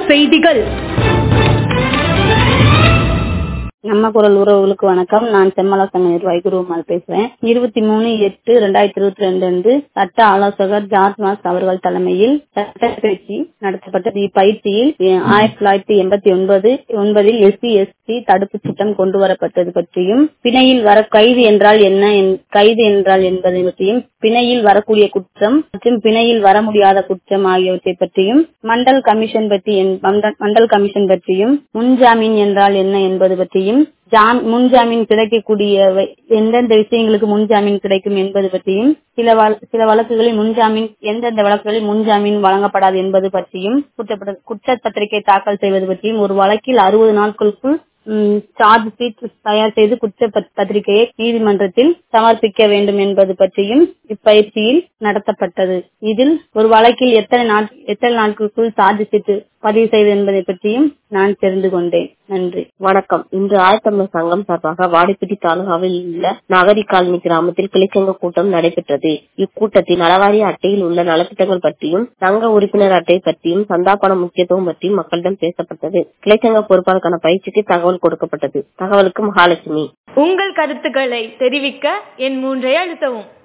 செய்திகள் நம்ம குரல் உறவுகளுக்கு வணக்கம் நான் செம்மலா சங்க நிர்வாகி குருமால் பேசுறேன் இருபத்தி மூணு எட்டு ரெண்டாயிரத்தி இருபத்தி ரெண்டு அன்று சட்ட ஆலோசகர் ஜார்ஜ் மாஸ் அவர்கள் தலைமையில் சட்ட பயிற்சி நடத்தப்பட்டது இப்பயிற்சியில் அஹ், ஆயிரத்தி தொள்ளாயிரத்தி எண்பத்தி ஒன்பது ஒன்பதில் எஸ்சி எஸ்டி தடுப்பு சட்டம் கொண்டு வரப்பட்டது பற்றியும் பிணையில் வர கைது என்றால் என்ன என்- கைது என்றால் என்பதை பற்றியும் பிணையில் வரக்கூடிய குற்றம் மற்றும் பிணையில் வர முடியாத குற்றம் ஆகியவற்றை பற்றியும் மண்டல் கமிஷன் பற்றி என்- மண்ட- மண்டல் கமிஷன் பற்றியும் முன்ஜாமீன் என்றால் என்ன என்பது பற்றியும் ஜாம் முன்ஜாமீன் கிடைக்கக்கூடிய வை- எந்தெந்த விஷயங்களுக்கு முன்ஜாமீன் கிடைக்கும் என்பது பற்றியும் சில வழ- சில வழக்குகளில் முன்ஜாமீன் எந்தெந்த வழக்குகளில் முன்ஜாமீன் வழங்கப்படாது என்பது பற்றியும் குற்றப்பட- குற்றப்பத்திரிகை தாக்கல் செய்வது பற்றியும் ஒரு வழக்கில் அறுபது நாட்களுக்குள் சார்ஜ் ஷீட் தயார் செய்து குற்ற பத்- பத்திரிகையை நீதிமன்றத்தில் சமர்ப்பிக்க வேண்டும் என்பது பற்றியும் இப்பயிற்சியில் நடத்தப்பட்டது இதில் ஒரு வழக்கில் எத்தனை நாட் எத்தனை நாட்களுக்குள் சார்ஜ் ஷீட் பதிவு செய்வது என்பதை பற்றியும் நான் தெரிந்து கொண்டேன் நன்றி வணக்கம் இன்று ஆயத்தமிழர் சங்கம் சார்பாக வாடிப்பட்டி தாலுகாவில் உள்ள நகரி காலனி கிராமத்தில் கிளைச்சங்க கூட்டம் நடைபெற்றது இக்கூட்டத்தில் நலவாரிய அட்டையில் உள்ள நலத்திட்டங்கள் பற்றியும் சங்க உறுப்பினர் அட்டை பற்றியும் சந்தா பணம் முக்கியத்துவம் பற்றியும் மக்களிடம் பேசப்பட்டது கிளைச்சங்க பொறுப்பாளருக்கான பயிற்சிக்கு தகவல் கொடுக்கப்பட்டது தகவலுக்கு மகாலட்சுமி உங்கள் கருத்துக்களை தெரிவிக்க என் மூன்றை அழுத்தவும்